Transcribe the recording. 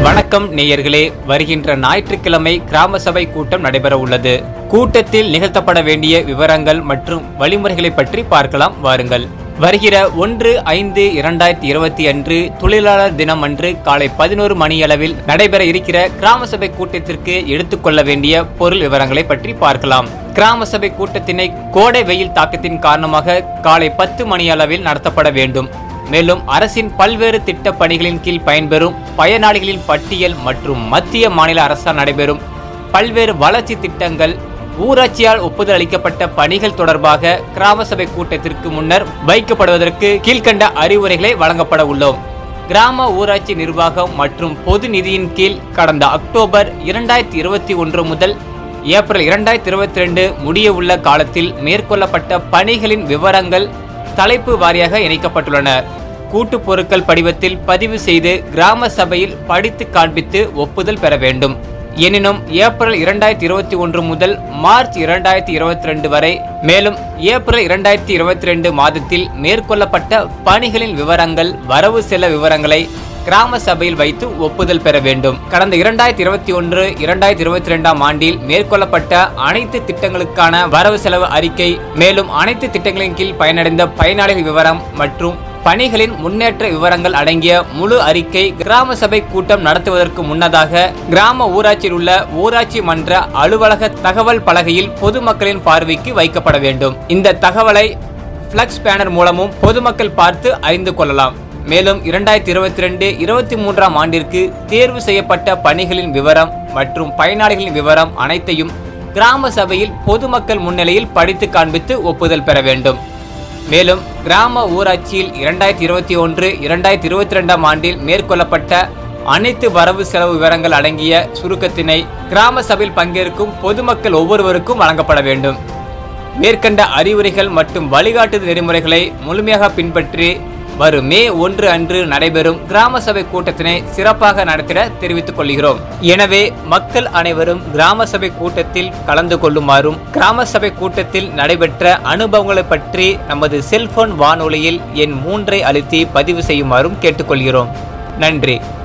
வணக்கம் நேயர்களே வருகின்ற ஞாயிற்றுக்கிழமை கிராம சபை கூட்டம் நடைபெற உள்ளது கூட்டத்தில் நிகழ்த்தப்பட வேண்டிய விவரங்கள் மற்றும் வழிமுறைகளை பற்றி பார்க்கலாம் வாருங்கள் வருகிற ஒன்று ஐந்து இரண்டாயிரத்தி இருபத்தி அன்று தொழிலாளர் தினம் அன்று காலை பதினோரு மணியளவில் நடைபெற இருக்கிற கிராம சபை கூட்டத்திற்கு எடுத்துக்கொள்ள வேண்டிய பொருள் விவரங்களை பற்றி பார்க்கலாம் கிராம சபை கூட்டத்தினை கோடை வெயில் தாக்கத்தின் காரணமாக காலை பத்து மணியளவில் நடத்தப்பட வேண்டும் மேலும் அரசின் பல்வேறு திட்ட பணிகளின் கீழ் பயன்பெறும் பயனாளிகளின் பட்டியல் மற்றும் மத்திய மாநில அரசால் நடைபெறும் பல்வேறு வளர்ச்சி திட்டங்கள் ஊராட்சியால் ஒப்புதல் அளிக்கப்பட்ட பணிகள் தொடர்பாக கிராம சபை கூட்டத்திற்கு முன்னர் வைக்கப்படுவதற்கு கீழ்க்கண்ட அறிவுரைகளை வழங்கப்பட உள்ளோம் கிராம ஊராட்சி நிர்வாகம் மற்றும் பொது நிதியின் கீழ் கடந்த அக்டோபர் இரண்டாயிரத்தி இருபத்தி ஒன்று முதல் ஏப்ரல் இரண்டாயிரத்தி இருபத்தி ரெண்டு முடிய உள்ள காலத்தில் மேற்கொள்ளப்பட்ட பணிகளின் விவரங்கள் தலைப்பு வாரியாக இணைக்கப்பட்டுள்ளன கூட்டு பொருட்கள் படிவத்தில் பதிவு செய்து கிராம சபையில் படித்து காண்பித்து ஒப்புதல் பெற வேண்டும் எனினும் ஏப்ரல் இரண்டாயிரத்தி இருபத்தி ஒன்று முதல் மார்ச் இரண்டாயிரத்தி இருபத்தி ரெண்டு வரை மேலும் ஏப்ரல் இரண்டாயிரத்தி இருபத்தி ரெண்டு மாதத்தில் மேற்கொள்ளப்பட்ட பணிகளின் விவரங்கள் வரவு செலவு விவரங்களை கிராம சபையில் வைத்து ஒப்புதல் பெற வேண்டும் கடந்த இரண்டாயிரத்தி இருபத்தி ஒன்று இரண்டாயிரத்தி இருபத்தி ரெண்டாம் ஆண்டில் மேற்கொள்ளப்பட்ட அனைத்து திட்டங்களுக்கான வரவு செலவு அறிக்கை மேலும் அனைத்து திட்டங்களின் கீழ் பயனடைந்த பயனாளிகள் விவரம் மற்றும் பணிகளின் முன்னேற்ற விவரங்கள் அடங்கிய முழு அறிக்கை கிராம சபை கூட்டம் நடத்துவதற்கு முன்னதாக கிராம ஊராட்சியில் உள்ள ஊராட்சி மன்ற அலுவலக தகவல் பலகையில் பொதுமக்களின் பார்வைக்கு வைக்கப்பட வேண்டும் இந்த தகவலை பிளக்ஸ் பேனர் மூலமும் பொதுமக்கள் பார்த்து அறிந்து கொள்ளலாம் மேலும் இரண்டாயிரத்தி இருபத்தி ரெண்டு இருபத்தி மூன்றாம் ஆண்டிற்கு தேர்வு செய்யப்பட்ட பணிகளின் விவரம் மற்றும் பயனாளிகளின் விவரம் அனைத்தையும் கிராம சபையில் பொதுமக்கள் முன்னிலையில் படித்து காண்பித்து ஒப்புதல் பெற வேண்டும் மேலும் கிராம ஊராட்சியில் இரண்டாயிரத்தி இருபத்தி ஒன்று இரண்டாயிரத்தி இருபத்தி ரெண்டாம் ஆண்டில் மேற்கொள்ளப்பட்ட அனைத்து வரவு செலவு விவரங்கள் அடங்கிய சுருக்கத்தினை கிராம சபையில் பங்கேற்கும் பொதுமக்கள் ஒவ்வொருவருக்கும் வழங்கப்பட வேண்டும் மேற்கண்ட அறிவுரைகள் மற்றும் வழிகாட்டு நெறிமுறைகளை முழுமையாக பின்பற்றி வரும் மே ஒன்று அன்று நடைபெறும் கிராம சபை கூட்டத்தினை சிறப்பாக நடத்திட தெரிவித்துக் கொள்கிறோம் எனவே மக்கள் அனைவரும் கிராம சபை கூட்டத்தில் கலந்து கொள்ளுமாறும் கிராம சபை கூட்டத்தில் நடைபெற்ற அனுபவங்களை பற்றி நமது செல்போன் வானொலியில் எண் மூன்றை அழுத்தி பதிவு செய்யுமாறும் கேட்டுக்கொள்கிறோம் நன்றி